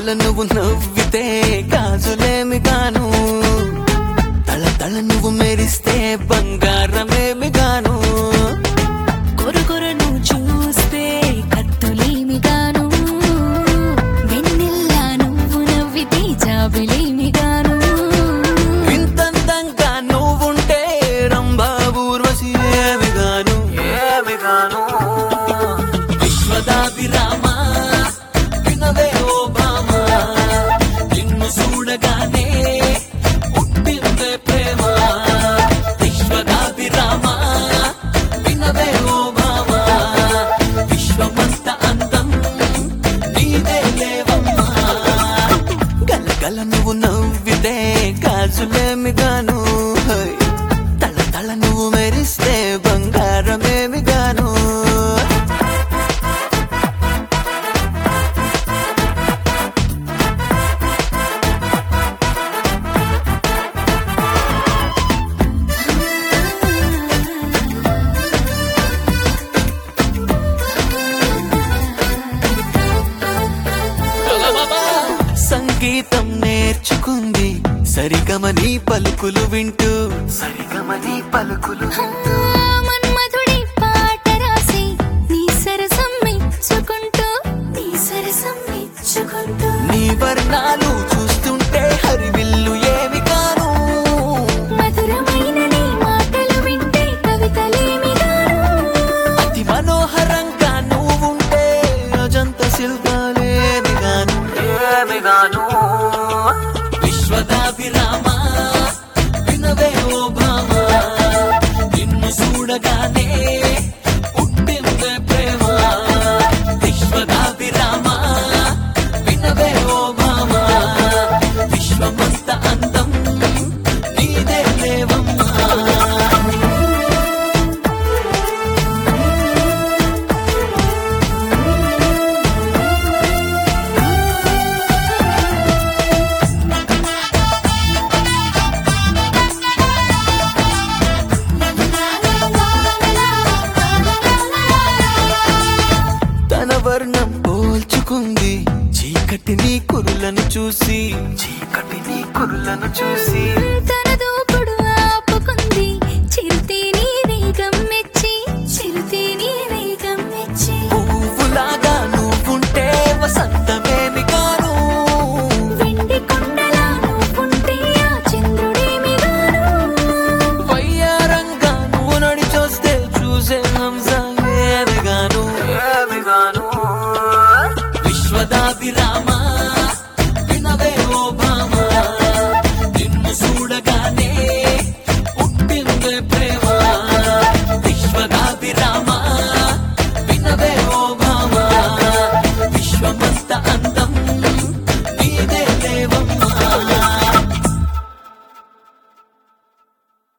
తళ నువ్వు నవ్వితే గాజులేమి గాను తళ తళ నువ్వు మెరిస్తే బంగారమేమి గాను కొర కొర నువ్వు చూస్తే కత్తులేమిగాను వెన్నెల్లా నువ్వు నవ్వితే జాబిలేమిగాను ఇంతంతంగా నువ్వుంటే రంభా ఊర్వశి ఏమి గాను ఏమి గాను విశ్వదాభిరామ వినవే ఓ భామ నిన్ను చూడగానే పుట్టిందే ప్రేమ విశ్వదాభిరామ వినవే ఓ భామ విశ్వమంత అందం నీదే లేవమ్మా గలగల నువ్వు నవ్వితే గాజులేమి గాను హోయ్. తళ తళ నువ్వు మెరిస్తే బంగారమేమి గాను సంగీతం నేర్చుకుంది సరిగమని పలుకులు వింటూ సరిగమని పలుకులు వింటూ మన్మధుడి పాట రాసి నీ సరసం మెచ్చుకుంటూ నీ సరసం మెచ్చుకుంటూ నీ వర్ణాలు చూస్తుంటే హరివిల్లు ఏమి కాను మధురమైన నీ మాటలు వింటే కవితలేమిగాను అతి మనోహరంగా నువ్వుంటే అజంత శిల్పాలేమి గాను ఏమి గాను విశ్వదాభిరామ వినవే ఓ భామ నిన్ను చూడగానే పుట్టిందే ప్రేమ విశ్వదాభిరామ వినవే ఓ భామ విశ్వమంత అందం నీదే లేవమ్మా తన వర్ణం పోల్చుకుంది చీకటిని కురులను చూసి చీకటిని కురులను చూసి తన దూకుడు ఆపుకుంది చిరుతి నీ వేగం మెచ్చి చిరుతి నీ వేగం మెచ్చి పువ్వులాగా నువ్వుంటే వసంతమేమి కాను వెండి కొండలా నువ్వుంటే ఆ చంద్రుడేమిగాను వయ్యారంగా నువ్వు నడిచొస్తే చూసే హంస ఏమి గాను ఏమి గాను విశ్వదాభిరామ